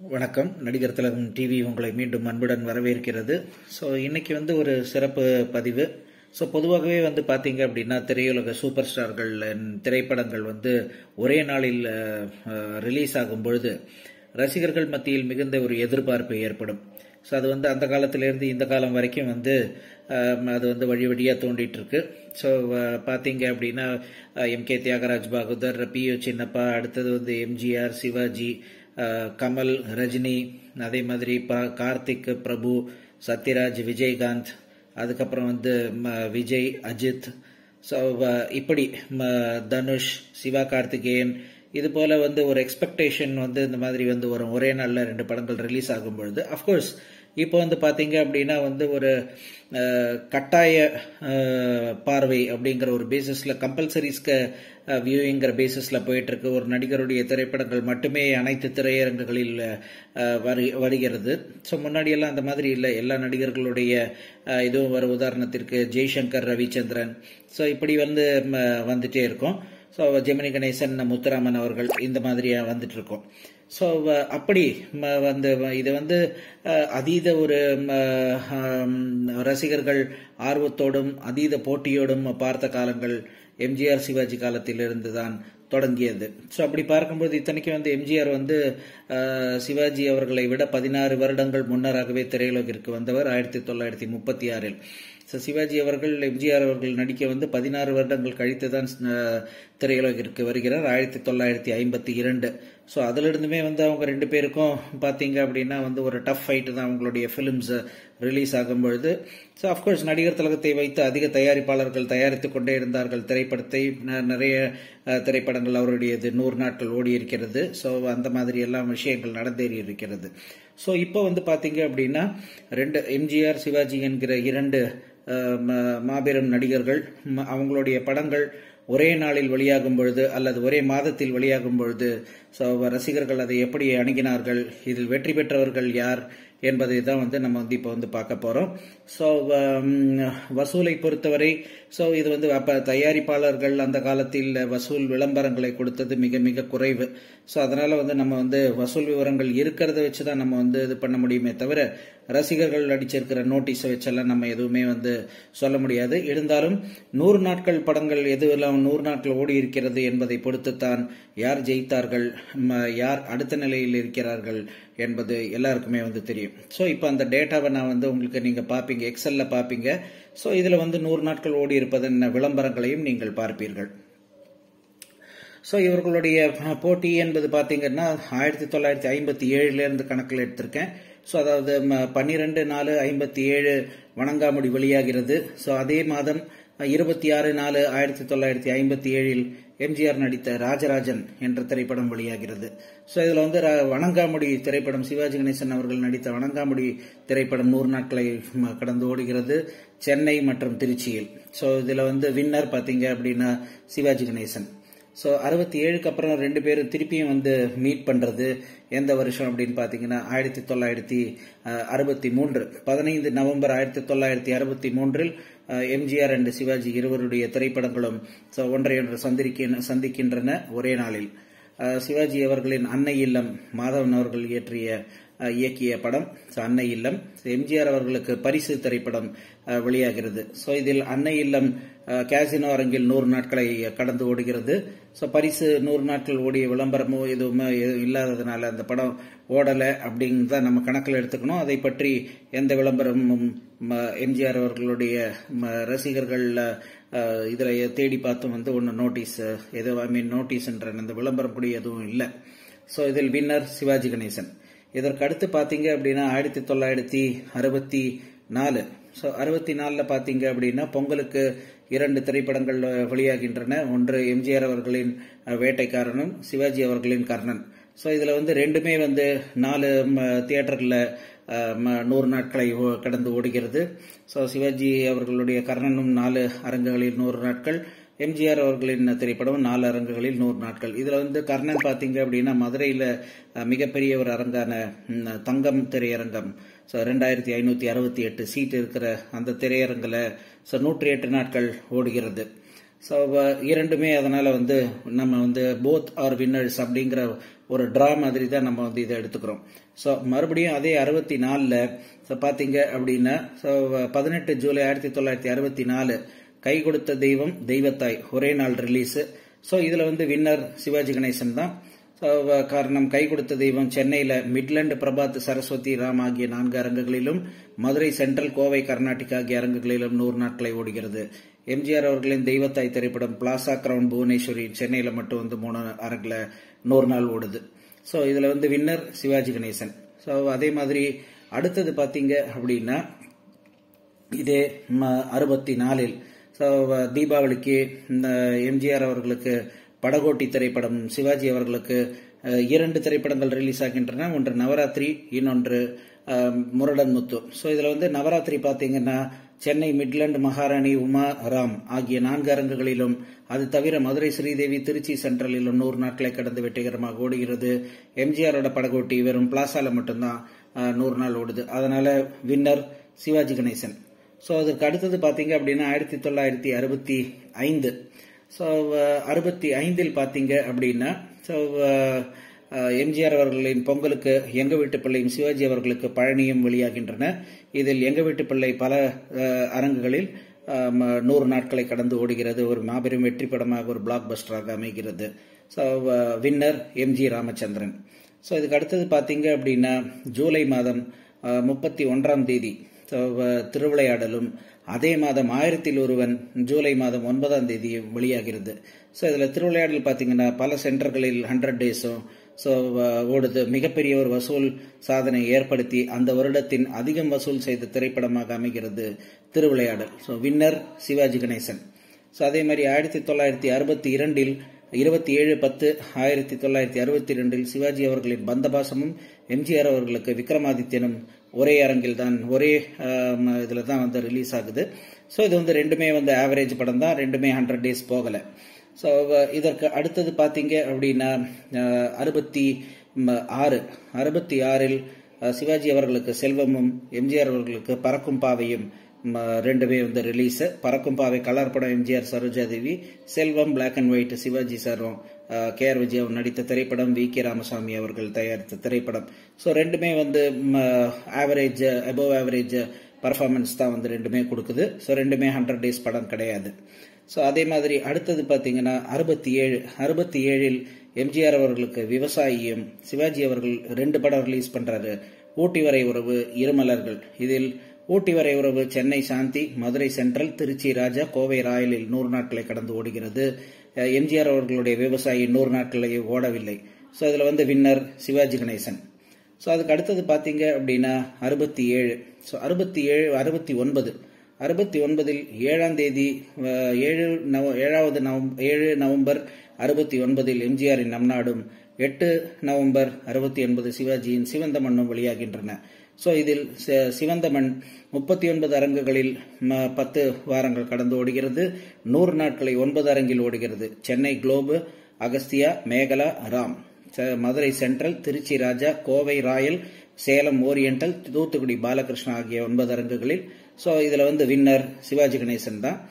வணக்கம் நடிகர் திலகம் டிவி உங்களை மீண்டும் அன்புடன் வரவேற்கிறது ஸோ இன்னைக்கு வந்து ஒரு சிறப்பு பதிவு ஸோ பொதுவாகவே வந்து பார்த்தீங்க அப்படின்னா திரையுலக சூப்பர் ஸ்டார்கள் திரைப்படங்கள் வந்து ஒரே நாளில் ரிலீஸ் ஆகும் பொழுது ரசிகர்கள் மத்தியில் மிகுந்த ஒரு எதிர்பார்ப்பு ஏற்படும் ஸோ அது வந்து அந்த காலத்திலேருந்து இந்த காலம் வரைக்கும் வந்து அஹ், அது வந்து வழி வழியாக தோண்டிட்டு இருக்கு ஸோ பார்த்தீங்க அப்படின்னா M K Thyagaraj Bhagavathar P U Chinnappa அடுத்தது வந்து எம்ஜிஆர் சிவாஜி அஹ், கமல் ரஜினி அதே மாதிரி ப கார்த்திக் பிரபு சத்யராஜ் விஜயகாந்த் அதுக்கப்புறம் வந்து ம- விஜய் அஜித் ஸோ இப்படி ம- தனுஷ் சிவா கார்த்திகேயன் இது போல வந்து ஒரு எக்ஸ்பெக்டேஷன் வந்து இந்த மாதிரி வந்து வரும் ஒரே நாளில் ரெண்டு படங்கள் ரிலீஸ் ஆகும் பொழுது அஃப்கோர்ஸ் இப்போ வந்து பாத்தீங்க அப்படின்னா வந்து ஒரு அஹ், கட்டாய அஹ், பார்வை அப்படிங்கிற ஒரு பேசிஸ்ல கம்பல்சரிஸ்க்கு வியூவிங்கிற பேசிஸ்ல போயிட்டு இருக்கு ஒரு நடிகருடைய திரைப்படங்கள் மட்டுமே அனைத்து திரையரங்குகளில் அஹ், வரு- வருகிறது ஸோ முன்னாடி எல்லாம் அந்த மாதிரி இல்லை எல்லா நடிகர்களுடைய அஹ், இதுவும் வர உதாரணத்திற்கு ஜெய்சங்கர் ரவிச்சந்திரன் ஸோ இப்படி வந்து ம, வந்துட்டே இருக்கும் ஸோ ஜெமினி கணேசன் முத்துராமன் அவர்கள் இந்த மாதிரியா வந்துட்டு இருக்கோம் ஸோ அப்படி ம, வந்து வ- இது வந்து அஹ், அதீத ஒரு ம, ஹம், ரசிகர்கள் ஆர்வத்தோடும் அதீத போட்டியோடும் பார்த்த காலங்கள் எம்ஜிஆர் சிவாஜி காலத்திலிருந்து தான் தொடங்கியது ஸோ அப்படி பார்க்கும்போது இத்தனைக்கு வந்து எம்ஜிஆர் வந்து அஹ், சிவாஜி அவர்களை விட பதினாறு வருடங்கள் முன்னராகவே திரையுலகிற்கு வந்தவர் ஆயிரத்தி தொள்ளாயிரத்தி முப்பத்தி ஆறில் ஸோ சிவாஜி அவர்கள் எம்ஜிஆர் அவர்கள் நடிக்க வந்து பதினாறு வருடங்கள் கழித்து தான் அஹ், திரையுலகிற்கு வருகிறார் ஆயிரத்தி தொள்ளாயிரத்தி ஐம்பத்தி இரண்டு ஸோ அதிலிருந்துமே வந்து அவங்க ரெண்டு பேருக்கும் பார்த்தீங்க அப்படின்னா வந்து ஒரு டஃப் ஃபைட்டு தான் அவங்களுடைய ஃபிலிம்ஸ் ரிலீஸ் ஆகும் பொழுது ஸோ அஃப்கோர்ஸ் நடிகர் திலகத்தை வைத்து அதிக தயாரிப்பாளர்கள் தயாரித்து கொண்டே இருந்தார்கள் திரைப்படத்தை ந- நிறைய அஹ், திரைப்படங்கள் அவருடையது நூறு நாட்கள் ஓடி இருக்கிறது ஸோ அந்த மாதிரி எல்லாம் விஷயங்கள் நடந்தேறி இருக்கிறது ஸோ இப்போ வந்து பார்த்தீங்க அப்படின்னா ரெண்டு எம்ஜிஆர் சிவாஜி என்கிற இரண்டு அஹ், ம- மாபெரும் நடிகர்கள் ம- அவங்களுடைய படங்கள் ஒரே நாளில் வெளியாகும் பொழுது அல்லது ஒரே மாதத்தில் வெளியாகும் பொழுது ஸோ ரசிகர்கள் அதை எப்படி அணுகினார்கள் இதில் வெற்றி பெற்றவர்கள் யார் என்பதை தான் வந்து நம்ம வந்து இப்போ வந்து பார்க்க போகிறோம் ஸோ வசூலை பொறுத்தவரை ஸோ இது வந்து அப்போ தயாரிப்பாளர்கள் அந்த காலத்தில் வசூல் விளம்பரங்களை கொடுத்தது மிக மிக குறைவு ஸோ அதனால வந்து நம்ம வந்து வசூல் விவரங்கள் இருக்கிறத வச்சு தான் நம்ம வந்து இது பண்ண முடியுமே தவிர ரசிகர்கள் அடிச்சிருக்கிற நோட்டீஸை வச்செல்லாம் நம்ம எதுவுமே வந்து சொல்ல முடியாது இருந்தாலும் நூறு நாட்கள் படங்கள் எதுவெல்லாம் நூறு நாட்கள் ஓடி இருக்கிறது என்பதை பொறுத்துத்தான் யார் ஜெயித்தார்கள் ம- யார் அடுத்த நிலையில் இருக்கிறார்கள் என்பது எல்லாருக்குமே வந்து தெரியும் ஸோ இப்போ அந்த டேட்டாவை நான் வந்து உங்களுக்கு நீங்கள் பார்ப்பீங்க எக்ஸல்ல பார்ப்பீங்க ஸோ இதில் வந்து நூறு நாட்கள் ஓடி இருப்பதன் விளம்பரங்களையும் நீங்கள் பார்ப்பீர்கள் ஸோ இவர்களுடைய அஹ், போட்டி என்பது பார்த்தீங்கன்னா ஆயிரத்தி தொள்ளாயிரத்தி ஐம்பத்தி ஏழுலேருந்து கணக்கில் எடுத்திருக்கேன் ஸோ அதாவது பன்னிரெண்டு நாலு ஐம்பத்தி ஏழு வணங்காமுடி வெளியாகிறது ஸோ அதே மாதம் இருபத்தி ஆறு நாலு ஆயிரத்தி தொள்ளாயிரத்தி ஐம்பத்தி ஏழில் எம்ஜிஆர் நடித்த ராஜராஜன் என்ற திரைப்படம் வெளியாகிறது ஸோ இதில் வந்து ர- வணங்காமுடி திரைப்படம் சிவாஜி கணேசன் அவர்கள் நடித்த வணங்காமுடி திரைப்படம் நூறு நாட்களை ம, கடந்து ஓடுகிறது சென்னை மற்றும் திருச்சியில் ஸோ இதில் வந்து வின்னர் பார்த்தீங்க அப்படின்னா சிவாஜி கணேசன் ஸோ அறுபத்தி ஏழுக்கு அப்புறம் ரெண்டு பேரும் திருப்பியும் வந்து மீட் பண்றது எந்த வருஷம் அப்படின்னு பார்த்தீங்கன்னா ஆயிரத்தி தொள்ளாயிரத்தி அஹ், அறுபத்தி மூன்று பதினைந்து நவம்பர் ஆயிரத்தி தொள்ளாயிரத்தி அறுபத்தி மூன்றில் அஹ், எம்ஜிஆர் அண்ட் சிவாஜி இருவருடைய திரைப்படங்களும் ஸோ ஒன்றையொன்று சந்திரிக்க சந்திக்கின்றன ஒரே நாளில் அஹ், சிவாஜி அவர்களின் அன்னை இல்லம் மாதவன் அவர்கள் இயற்றிய அஹ், இயக்கிய படம் ஸோ அன்னை இல்லம் So, எம்ஜிஆர் அவர்களுக்கு பரிசு திரைப்படம் அஹ், வெளியாகிறது ஸோ இதில் அன்னை இல்லம் அஹ், கேசினோ அரங்கில் நூறு நாட்களை கடந்து ஓடுகிறது ஸோ பரிசு நூறு நாட்கள் ஓடிய விளம்பரமோ எதுவுமே எதுவும் இல்லாததுனால அந்த படம் ஓடலை அப்படின்னு தான் நம்ம கணக்கில் எடுத்துக்கணும் அதை பற்றி எந்த விளம்பரமும் ம, எம்ஜிஆர் அவர்களுடைய ம, ரசிகர்கள் அஹ், இதுல தேடி பார்த்தும் வந்து ஒன்று நோட்டீஸ் எதுவும் ஐ மீன் நோட்டீஸ்ன்ற அந்த விளம்பரம் கூட எதுவும் இல்லை ஸோ இதில் வின்னர் சிவாஜி கணேசன் இதற்கு அடுத்து பார்த்தீங்க அப்படின்னா ஆயிரத்தி தொள்ளாயிரத்தி அறுபத்தி நாலு ஸோ அறுபத்தி நாலில் பார்த்தீங்க அப்படின்னா பொங்கலுக்கு இரண்டு திரைப்படங்கள் அஹ், வெளியாகின்றன ஒன்று எம்ஜிஆர் அவர்களின் அஹ், வேட்டைக்காரனும் சிவாஜி அவர்களின் கர்ணன் ஸோ இதில் வந்து ரெண்டுமே வந்து நாலு தியேட்டரில் நூறு நாட்களை ஓ- கடந்து ஓடுகிறது ஸோ சிவாஜி அவர்களுடைய கர்ணனும் நாலு அரங்குகளில் நூறு நாட்கள் எம்ஜிஆர் அவர்களின் திரைப்படம் நாலு அரங்குகளில் நூறு நாட்கள் இதுல வந்து கர்ணன் பாத்தீங்க அப்படின்னா மதுரையில அஹ், மிகப்பெரிய ஒரு அரங்கான ம், தங்கம் திரையரங்கம் ஸோ ரெண்டாயிரத்தி ஐநூத்தி அறுபத்தி எட்டு சீட் இருக்கிற அந்த திரையரங்கில் ஸோ நூற்றி எட்டு நாட்கள் ஓடுகிறது ஸோ இரண்டுமே அதனால வந்து நம்ம வந்து போத் ஆர் வின்னர்ஸ் அப்படிங்கிற ஒரு டிரா மாதிரி தான் நம்ம வந்து இதை எடுத்துக்கிறோம் ஸோ மறுபடியும் அதே அறுபத்தி நாலில் ஸோ பார்த்தீங்க அப்படின்னா ஸோ பதினெட்டு ஜூலை ஆயிரத்தி தொள்ளாயிரத்தி அறுபத்தி நாலு கை கொடுத்த தெய்வம் தெய்வத்தாய் ஒரே நாள் ரிலீஸு ஸோ இதில் வந்து வின்னர் சிவாஜி கணேசன் தான் ஸோ காரணம் கை கொடுத்த தெய்வம் சென்னையில் மிட்லண்ட் பிரபாத் சரஸ்வதி ராம் ஆகிய நான்கு அரங்குகளிலும் மதுரை சென்ட்ரல் கோவை கர்நாடகா ஆகிய அரங்குகளிலும் நூறு நாட்களை ஓடுகிறது எம்ஜிஆர் அவர்களின் தெய்வத்தாய் திரைப்படம் பிளாசா கிரவுன் புவனேஸ்வரி சென்னையில் மட்டும் வந்து மூணு அரங்கில் நூறு நாள் ஓடுது ஸோ இதில் வந்து வின்னர் சிவாஜி கணேசன் ஸோ அதே மாதிரி அடுத்தது பார்த்தீங்க அப்படின்னா இதே அறுபத்தி நாலில் ஸோ தீபாவளிக்கு இந்த எம்ஜிஆர் அவர்களுக்கு படகோட்டி திரைப்படம் சிவாஜி அவர்களுக்கு இரண்டு திரைப்படங்கள் ரிலீஸ் ஆகின்றன ஒன்று நவராத்திரி இன்னொன்று முரடன் முத்து ஸோ இதில் வந்து நவராத்திரி பார்த்தீங்கன்னா சென்னை மிட்லண்ட் மகாராணி உமா ராம் ஆகிய நான்கு அரங்குகளிலும் அது தவிர மதுரை ஸ்ரீதேவி திருச்சி சென்ட்ரலிலும் நூறு நாட்களை கடந்து வெற்றிகரமாக ஓடுகிறது எம்ஜிஆரோட படகோட்டி வெறும் பிளாசால மட்டும்தான் நூறு நாள் ஓடுது அதனால வின்னர் சிவாஜி கணேசன் ஸோ அதற்கு அடுத்தது பார்த்தீங்க அப்படின்னா ஆயிரத்தி தொள்ளாயிரத்தி அறுபத்தி ஐந்து ஸோ அறுபத்தி ஐந்தில் பார்த்தீங்க அப்படின்னா ஸோ எம்ஜிஆர் அவர்களின் பொங்கலுக்கு எங்க வீட்டு பிள்ளையும் சிவாஜி அவர்களுக்கு பழனியும் வெளியாகின்றன இதில் எங்க வீட்டு பிள்ளை பல அரங்குகளில் நூறு நாட்களை கடந்து ஓடுகிறது ஒரு மாபெரும் வெற்றி படமாக ஒரு பிளாக் பஸ்டராக அமைகிறது so winner MG Ramachandran so இதுக்கு அடுத்தது பார்த்தீங்க அப்படின்னா ஜூலை மாதம் முப்பத்தி ஒன்றாம் தேதி திருவிளையாடலும் அதே மாதம் ஆயிரத்தில் ஒருவன் ஜூலை மாதம் ஒன்பதாம் தேதி வெளியாகிறது ஸோ இதில் திருவிளையாடல் பார்த்தீங்கன்னா பல சென்டர்களில் ஹண்ட்ரட் டேஸும் ஸோ ஓடுது மிகப்பெரிய ஒரு வசூல் சாதனை ஏற்படுத்தி அந்த வருடத்தின் அதிகம் வசூல் செய்த திரைப்படமாக அமைகிறது Thiruvilaiyadal so winner Sivaji Ganesan so அதே மாதிரி ஆயிரத்தி தொள்ளாயிரத்தி அறுபத்தி இரண்டில் இருபத்தி ஏழு பத்து ஆயிரத்தி தொள்ளாயிரத்தி அறுபத்தி இரண்டில் சிவாஜி அவர்களின் பந்தபாசமும் எம்ஜிஆர் அவர்களுக்கு விக்ரமாதித்யனும் ஒரே அரங்கில் தான் ஒரே இதில் தான் வந்து ரிலீஸ் ஆகுது ஸோ இது வந்து ரெண்டுமே வந்து ஆவரேஜ் படம் தான் ரெண்டுமே ஹண்ட்ரட் டேஸ் போகலை ஸோ இதற்கு அடுத்தது பார்த்தீங்க அப்படின்னா அறுபத்தி ஆறு அறுபத்தி ஆறில் சிவாஜி அவர்களுக்கு செல்வமும் எம்ஜிஆர் அவர்களுக்கு பறக்கும் பாவையும் ரெண்டுமே வந்து ரிலீஸ் பறக்கும் பாவை கலர் படம் MGR Saroja Devi Selvam black and white Sivaji சாரும் கே ஆர் விஜய் நடித்த திரைப்படம் வி கே ராமசாமி அவர்கள் தயாரித்த திரைப்படம் ஸோ ரெண்டுமே வந்து ஆவரேஜ் அபவ் ஆவரேஜ் பர்ஃபார்மன்ஸ் தான் வந்து ரெண்டுமே கொடுக்குது ஸோ ரெண்டுமே ஹண்ட்ரட் டேஸ் படம் கிடையாது ஸோ அதே மாதிரி அடுத்தது பார்த்தீங்கன்னா அறுபத்தி ஏழு அறுபத்தி ஏழில் எம்ஜிஆர் அவர்களுக்கு விவசாயியும் சிவாஜி அவர்கள் ரெண்டு படம் ரிலீஸ் பண்றாரு ஊட்டி வரை உறவு இருமலர்கள் இதில் ஊட்டி வரை உறவு சென்னை சாந்தி மதுரை சென்ட்ரல் திருச்சி ராஜா கோவை ராயலில் நூறு நாட்களை கடந்து ஓடுகிறது எம்ஜிஆர் அவர்களுடைய விவசாயி நூறு நாட்களை ஓடவில்லை ஸோ இதில் வந்து வின்னர் சிவாஜி கணேசன் ஸோ அதுக்கு அடுத்தது பார்த்தீங்க அப்படின்னா அறுபத்தி ஏழு ஸோ அறுபத்தி ஏழு அறுபத்தி ஒன்பது அறுபத்தி ஒன்பதில் ஏழாம் தேதி ஏழு நவ ஏழாவது நவம் ஏழு நவம்பர் அறுபத்தி ஒன்பதில் எம்ஜிஆரின் நம் நாடும் எட்டு நவம்பர் அறுபத்தி ஒன்பது சிவாஜியின் சிவந்த மண்ணும் வெளியாகின்றன ஸோ இதில் சிவந்த மண் முப்பத்தி ஒன்பது அரங்குகளில் பத்து வாரங்கள் கடந்து ஓடுகிறது நூறு நாட்களை ஒன்பது அரங்கில் ஓடுகிறது Chennai globe Agasthya Mekala Ram Madurai central Trichy Raja Kovai royal Salem oriental Thoothukudi Balakrishna ஆகிய ஒன்பது அரங்குகளில் ஸோ இதில் வந்து வின்னர் சிவாஜி கணேசன் தான்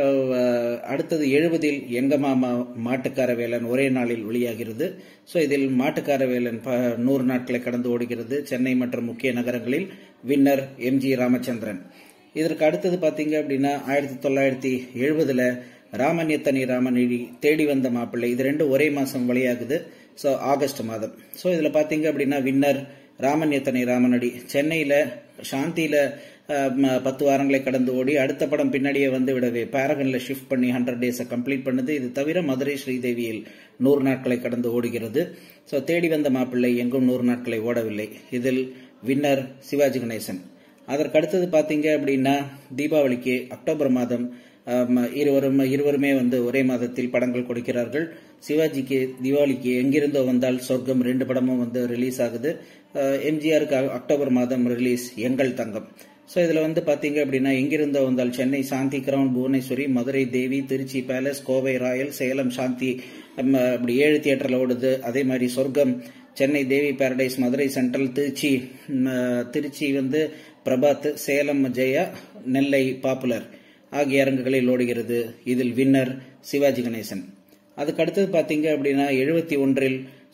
அடுத்தது எழுபதில் எங்க மாமா மாட்டுக்கார வேலன் ஒரே நாளில் வெளியாகிறது ஸோ இதில் மாட்டுக்கார வேலன் நூறு நாட்களை கடந்து ஓடுகிறது சென்னை மற்றும் முக்கிய நகரங்களில் வின்னர் எம்ஜி ராமச்சந்திரன் இதற்கு அடுத்தது பார்த்தீங்க அப்படின்னா ஆயிரத்தி தொள்ளாயிரத்தி எழுபதுல ராமன்யத்தனி ராமனிழி தேடி வந்த மாப்பிள்ளை இது ரெண்டும் ஒரே மாசம் வெளியாகுது ஸோ ஆகஸ்ட் மாதம் ஸோ இதில் பார்த்தீங்க அப்படின்னா வின்னர் ராமன்யத்தனை ராமனடி சென்னையில் சாந்தியில் பத்து வாரங்களை கடந்து ஓடி அடுத்த படம் பின்னாடியே வந்து விடவே பேரகனில் ஷிஃப்ட் பண்ணி ஹண்ட்ரட் டேஸை கம்ப்ளீட் பண்ணுது இது தவிர மதுரை ஸ்ரீதேவியில் நூறு நாட்களை கடந்து ஓடுகிறது ஸோ தேடி வந்த மாப்பிள்ளை எங்கும் நூறு நாட்களை ஓடவில்லை இதில் வின்னர் சிவாஜி கணேசன் அதற்கு அடுத்தது பார்த்தீங்க அப்படின்னா தீபாவளிக்கு அக்டோபர் மாதம் இருவரும் இருவருமே வந்து ஒரே மாதத்தில் படங்கள் கொடுக்கிறார்கள் சிவாஜிக்கு தீபாவளிக்கு எங்கிருந்தோ வந்தால் சொர்க்கம் ரெண்டு படமும் வந்து ரிலீஸ் ஆகுது எம்ஜிஆருக்கு அக்டோபர் மாதம் ரிலீஸ் எங்கள் தங்கம் ஸோ இதில் வந்து பார்த்தீங்க அப்படின்னா Engirundho Vandhaal Chennai Shanthi crown Bhuvaneswari Madurai Devi Trichy palace Kovai royal Salem Shanthi அப்படி ஏழு தியேட்டரில் ஓடுது அதே மாதிரி சொர்க்கம் சென்னை தேவி பாரடைஸ் மதுரை சென்ட்ரல் திருச்சி திருச்சி வந்து பிரபாத் சேலம் ஜெயா நெல்லை பாப்புலர் ஆகிய அரங்குகளில் ஓடுகிறது இதில் வின்னர் சிவாஜி கணேசன் அதுக்கு அடுத்தது பார்த்தீங்க அப்படின்னா எழுபத்தி ஒன்றில்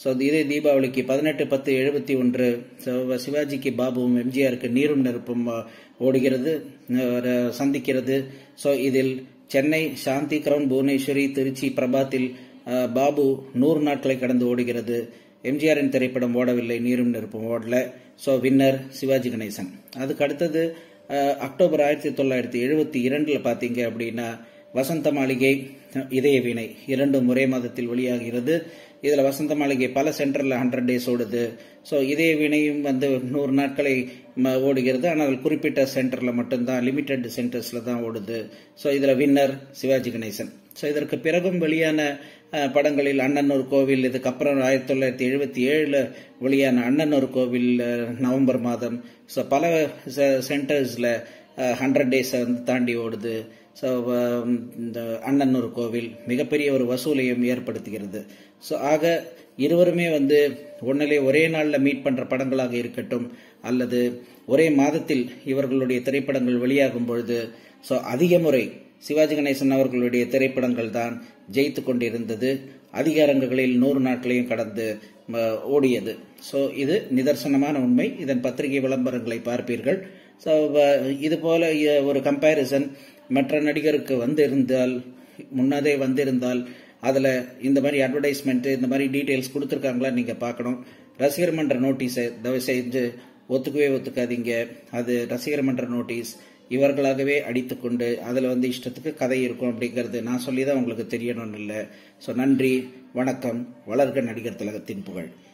ஸோ இதே தீபாவளிக்கு பதினெட்டு பத்து எழுபத்தி ஒன்று சிவாஜிக்கு பாபுவும் எம்ஜிஆருக்கு நீரும் நெருப்பும் அஹ், ஓடுகிறது அஹ், சந்திக்கிறது ஸோ இதில் சென்னை சாந்தி கிரவுன் புவனேஸ்வரி திருச்சி பிரபாத்தில் அஹ், பாபு நூறு நாட்களை கடந்து ஓடுகிறது எம்ஜிஆரின் திரைப்படம் ஓடவில்லை நீரும் நெருப்பும் ஓடல ஸோ வின்னர் சிவாஜி கணேசன் அதுக்கு அடுத்தது அஹ், அக்டோபர் ஆயிரத்தி தொள்ளாயிரத்தி எழுபத்தி இரண்டில் பார்த்தீங்க அப்படின்னா வசந்த மாளிகை இதய வீணை இரண்டும் ஒரே மாதத்தில் வெளியாகிறது இதில் வசந்த மாளிகை பல சென்டரில் ஹண்ட்ரட் டேஸ் ஓடுது ஸோ இதய வீணையும் வந்து நூறு நாட்களை ம- ஓடுகிறது ஆனால் குறிப்பிட்ட சென்டரில் மட்டும்தான் லிமிடெட் சென்டர்ஸில் தான் ஓடுது ஸோ இதில் வின்னர் சிவாஜி கணேசன் ஸோ இதற்கு பிறகும் வெளியான அஹ், படங்களில் அண்ணன் ஒரு கோவில் இதுக்கப்புறம் ஆயிரத்தி தொள்ளாயிரத்தி எழுபத்தி ஏழில் வெளியான அண்ணன் ஒரு கோவில் அஹ், நவம்பர் மாதம் ஸோ பல சென்டர்ஸில் ஹண்ட்ரட் டேஸை வந்து தாண்டி ஓடுது ஸோ இந்த அண்ணன் ஒரு கோவில் மிகப்பெரிய ஒரு வசூலையும் ஏற்படுத்துகிறது ஸோ ஆக இருவருமே வந்து ஒன்றிலே ஒரே நாளில் மீட் பண்ணுற படங்களாக இருக்கட்டும் அல்லது ஒரே மாதத்தில் இவர்களுடைய திரைப்படங்கள் வெளியாகும் பொழுது ஸோ அதிக முறை சிவாஜி கணேசன் அவர்களுடைய திரைப்படங்கள் தான் ஜெயித்து கொண்டிருந்தது அதிக அரங்குகளில் நூறு நாட்களையும் கடந்து ம, ஓடியது ஸோ இது நிதர்சனமான உண்மை இதன் பத்திரிகை விளம்பரங்களை பார்ப்பீர்கள் ஸோ இது போல இ- ஒரு கம்பேரிசன் மற்ற நடிகருக்கு வந்திருந்தால் முன்னதே வந்திருந்தால் அதில் இந்த மாதிரி அட்வர்டைஸ்மெண்ட் இந்த மாதிரி டீட்டெயில்ஸ் கொடுத்துருக்காங்களா நீங்கள் பார்க்கணும் ரசிகர் மன்ற நோட்டீஸை தயவு செஞ்சு ஒத்துக்கவே ஒத்துக்காதீங்க அது ரசிகர் மன்ற நோட்டீஸ் இவர்களாகவே அடித்துக்கொண்டு அதில் வந்து இஷ்டத்துக்கு கதை இருக்கும் அப்படிங்கிறது நான் சொல்லி தான் உங்களுக்கு தெரியணும்னு இல்லை ஸோ நன்றி வணக்கம் வளர்க நடிகர் திலகத்தின் புகழ்